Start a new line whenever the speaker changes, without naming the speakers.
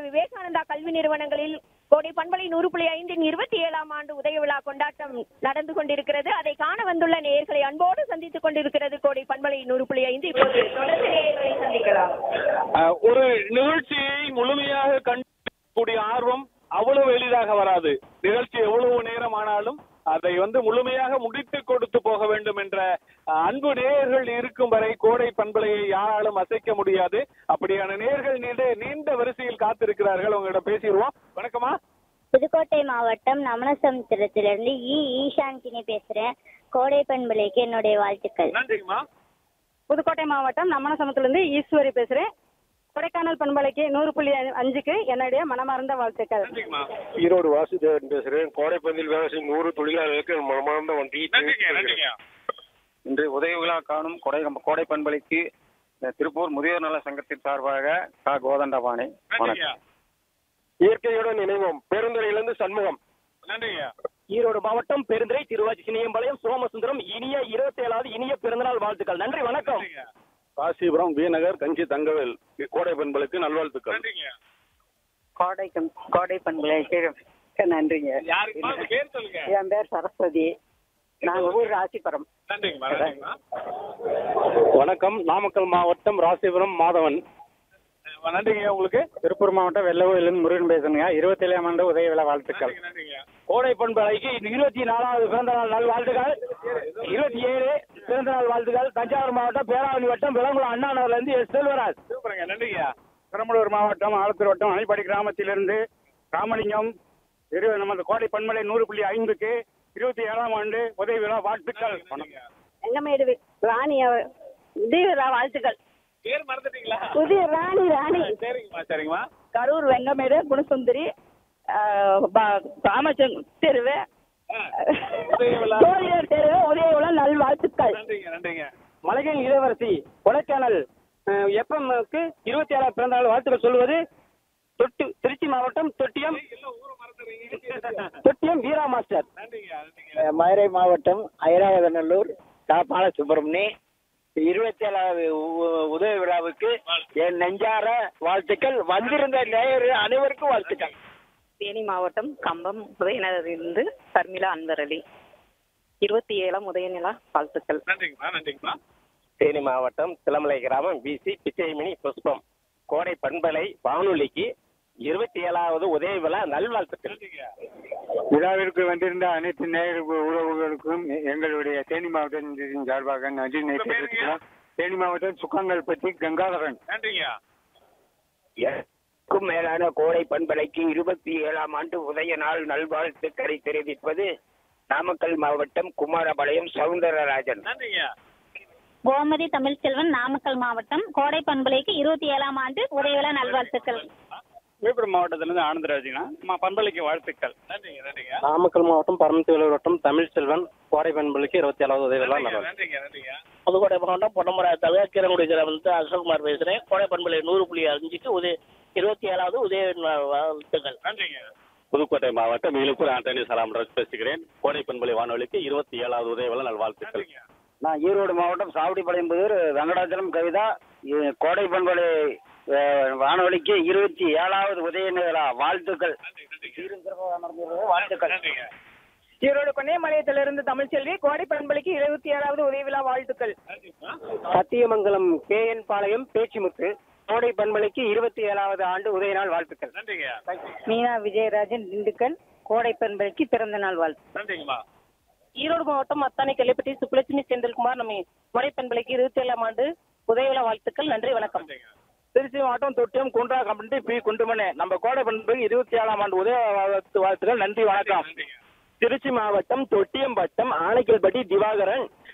விவேகானந்தா கல்வி நிறுவனங்களில் கோடை பண்பலை நூறு புள்ளி ஐந்தின் இருபத்தி ஏழாம் ஆண்டு உதய விழா கொண்டாட்டம் நடந்து கொண்டிருக்கிறது அதை காண வந்துள்ள நேயர்களை அன்போடு சந்தித்துக் கொண்டிருக்கிறது கோடை பண்பலை நூறு புள்ளி ஐந்து இப்போது தொடர்ந்து நேயர்களை சந்திக்கலாம்
அஹ், ஒரு நிகழ்ச்சியை முழுமையாக கண்டுக்கூடிய ஆர்வம் அவ்வளவு எளிதாக வராது நிகழ்ச்சி எவ்வளவு நேரம் ஆனாலும் அதை வந்து முழுமையாக முடித்து கொடுத்து போக வேண்டும் என்ற அஹ், அன்பு நேயர்கள் இருக்கும் வரை கோடை பண்பலையை யாராலும் அசைக்க முடியாது அப்படியான நேயர்கள் நீண்ட நீண்ட வரிசையில் காத்திருக்கிறார்கள் உங்களிடம் பேசிடுவோம் வணக்கமா
புதுக்கோட்டை மாவட்டம் நமனசமுத்திரத்திலிருந்து இ ஈஷாந்தினி பேசுறேன் கோடை பண்பலைக்கு என்னுடைய வாழ்த்துக்கள்
நன்றிங்கம்மா
புதுக்கோட்டை மாவட்டம் நம்மனசமத்திலிருந்து ஈஸ்வரி பேசுறேன் கொடைக்கானல் பண்பலைக்கு நூறு புள்ளி அஞ்சு- அஞ்சுக்கு என்னுடைய மனமார்ந்த வாழ்த்துக்கள்
நன்றிங்கம்மா
ஈரோடு வாசுதேவன் பேசுகிறேன் கோடைப்பந்தில் வேலை செய்யும் நூறு தொழிலாளர்களுக்கு என் மனமார்ந்த வண்டி
நன்றிங்க நன்றிங்க
இன்று உதய விழா காணும் கொடை கோடை பண்பலைக்கு அஹ், திருப்பூர் முதியோர் நல சங்கத்தின் சார்பாக கா கோதண்டபாணி
நன்றிங்க
இயற்கையுடன் இணைவோம் பெருந்துறையிலிருந்து சண்முகம்
நன்றிங்க
ஈரோடு மாவட்டம் பெருந்துறை திருவாச்சி சினியம்பாளையம் சோமசுந்தரம் இனிய இருபத்தி ஏழாவது இனிய பிறந்தநாள் வாழ்த்துக்கள் நன்றி வணக்கம்
நன்றிங்க
காசிபுரம் வீநகர் கஞ்சி தங்கவேல் கோடை பண்பலைக்கு நல்வாழ்த்துக்கள்
நன்றிங்க
கோடை கோடை பண்பலைக்கு நன்றிங்க
யாருக்குமா உங்க பேர் சொல்லுங்க
என் பேர் சரஸ்வதி நாங்க ஊர் ராசிபுரம்
நன்றிங்கம்மா நன்றிங்கம்மா
வணக்கம் நாமக்கல் மாவட்டம் ராசிபுரம் மாதவன்
அஹ் நன்றிங்க உங்களுக்கு
திருப்பூர் மாவட்டம் வெள்ளகோயிலிருந்து முருகன் பேசுறேங்க இருபத்தி ஏழாம் ஆண்டு உதய விழா வாழ்த்துக்கள்
நன்றிங்க நன்றிங்க
கோடை பண்பலைக்கு இருபத்தி நாலாவது பிறந்த நாள் நல் வாழ்த்துக்கள் இருபத்தி ஏழு பிறந்த நாள் வாழ்த்துக்கள் தஞ்சாவூர் மாவட்டம் பேராவணி வட்டம் விலங்குளம் அண்ணா நகர்ல இருந்து எஸ் செல்வராஜ்
சூப்பருங்க நன்றிங்க
பெரம்பலூர் மாவட்டம் ஆலத்தூர் வட்டம் அணைப்படி கிராமத்திலிருந்து ராமலிங்கம் இரு நமது கோடை பண்பலை நூறு புள்ளி ஐந்துக்கு இருபத்தி ஏழாம் ஆண்டு உதவி விழா வாழ்த்துக்கள் வணக்கம்.
எங்கமேடு ராணி அவ- உதய வாழ்த்துக்கள்
பேர் மறந்துட்டீங்களா
புதிய ராணி ராணி
சரிங்கம்மா சரிங்கம்மா
கரூர் வெங்கமேடு குணசுந்தரி ராமச்சங் தெருவு
உதயவிழா.
சோழியர் தெருவு உதயவிழா நல் வாழ்த்துக்கள்
நன்றிங்க நன்றிங்க
மலைகளின் இளவரசி கொடைக்கானல் எஃப்எம்க்கு இருபத்தி ஏழாம் பிறந்த நாள் வாழ்த்துக்கள் சொல்வது தொட்டு திருச்சி மாவட்டம் தொட்டியம்
எல்லாம் ஊரை மறந்துடுறீங்க
தொட்டியம் வீரா மாஸ்டர்
நன்றிங்க நன்றிங்க
மதுரை மாவட்டம் ஐராவதநல்லூர் கா பாலசுப்ரமணி இருபத்தி ஏழாவது உதவி விழாவுக்கு என் நெஞ்சார வாழ்த்துக்கள் வந்திருந்த நேயர் அனைவருக்கும் வாழ்த்துக்கள்
தேனி மாவட்டம் கம்பம் உதயநகரிலிருந்து சர்மிளா அன்பரளி இருபத்தி ஏழாம் உதயநிலா வாழ்த்துக்கள்
நன்றிங்கம்மா நன்றிங்கம்மா
தேனி மாவட்டம் சிலமலை கிராமம் பிசி பிச்சைமணி புஷ்பம் கோடை பண்பலை வானொலிக்கு இருபத்தி ஏழாவது உதய விழா நல்வாழ்த்துக்கள்
நன்றிங்க
விழாவிற்கு வந்திருந்த அனைத்து நேயர் உறவுகளுக்கும் எங்களுடைய தேனி மாவட்டத்தின் சார்பாக நன்றி
உங்க பேருங்க?
தெரிவித்துக்கிறோம் தேனி மாவட்டம் சுக்காங்கல்பட்டி கங்காதரன்
நன்றிங்க
க்கும் மேலான கோடை பண்பலைக்கு இருபத்தி ஏழாம் ஆண்டு உதய நாள் நல்வாழ்த்துக்களை தெரிவிப்பது நாமக்கல் மாவட்டம் குமாரபாளையம் சவுந்தரராஜன்
நன்றிங்க
கோமதி தமிழ்ச்செல்வன் நாமக்கல் மாவட்டம் கோடை பண்பலைக்கு இருபத்தி ஏழாம் ஆண்டு உதய விழா நல்வாழ்த்துக்கள்
விழுப்புரம் மாவட்டத்திலிருந்து ஆனந்தராஜுங்க பண்பலைக்கு வாழ்த்துக்கள்
நன்றிங்க நன்றிங்க
நாமக்கல் மாவட்டம் பரமத்திவேலூர் வட்டம் தமிழ் செல்வன் கோடை பண்பலைக்கு இருபத்தி ஏழாவது உதவி விழா
நன்றிங்க
நல்வாழ்த்துக்கள்
நன்றிங்க நன்றிங்க
புதுக்கோட்டை மாவட்டம் பொன்னமரா தவிர கீரங்குடி கிராமத்து அசோக்குமார் பேசுறேன் கோடை பண்பலை நூறு புள்ளி அஞ்சுக்கு உதய இருபத்தி ஏழாவது உதய வாழ்த்துக்கள்
நன்றிங்க
புதுக்கோட்டை மாவட்டம் இழுப்பூர் ஆண்டனி சலாம்ராஜ் பேசுகிறேன் கோடை பண்பலை வானொலிக்கு இருபத்தி ஏழாவது உதவி விழா நல்வாழ்த்துக்கள்
நன்றிங்க
நான் ஈரோடு மாவட்டம் சாவடிப்பாளையம் புதூர் வெங்கடாச்சலம் கவிதா இ- கோடை பண்பலை அஹ், வானொலிக்கு இருபத்தி ஏழாவது உதய விழா வாழ்த்துக்கள் வாழ்த்துக்கள்
நன்றிங்க
ஈரோடு கொன்னையம்பாளையத்திலிருந்து தமிழ்ச்செல்வி கோடை பண்பலைக்கு இருபத்தி ஏழாவது உதய விழா வாழ்த்துக்கள்
நன்றிங்கம்மா
சத்தியமங்கலம் கே என் பாளையம் பேச்சிமுத்து கோடை பண்பலைக்கு இருபத்தி ஏழாவது ஆண்டு உதய நாள் வாழ்த்துக்கள்
நன்றிங்க
மீனா விஜயராஜன் திண்டுக்கல் கோடை பண்பலைக்கு பிறந்த நாள் வாழ்த்து
நன்றிங்கம்மா
ஈரோடு மாவட்டம் அத்தானி கல்லிப்பட்டி சுப்புலட்சுமி செந்தில்குமார் நம்ம கோடை பண்பலைக்கு இருபத்தி ஏழாம் ஆண்டு உதய விழா வாழ்த்துக்கள் நன்றி வணக்கம்
நன்றிங்க
திருச்சி மாவட்டம் தொட்டியம் குன்றா கம்பெனி பி குண்டுமணி நம்ம கோடை பண்பலைக்கு இருபத்தி ஏழாம் ஆண்டு உதய வாழ்த்து வாழ்த்துக்கள் நன்றி வணக்கம்
நன்றிங்க
திருச்சி மாவட்டம் தொட்டியம் வட்டம் ஆனைக்கல்பட்டி திவாகரன்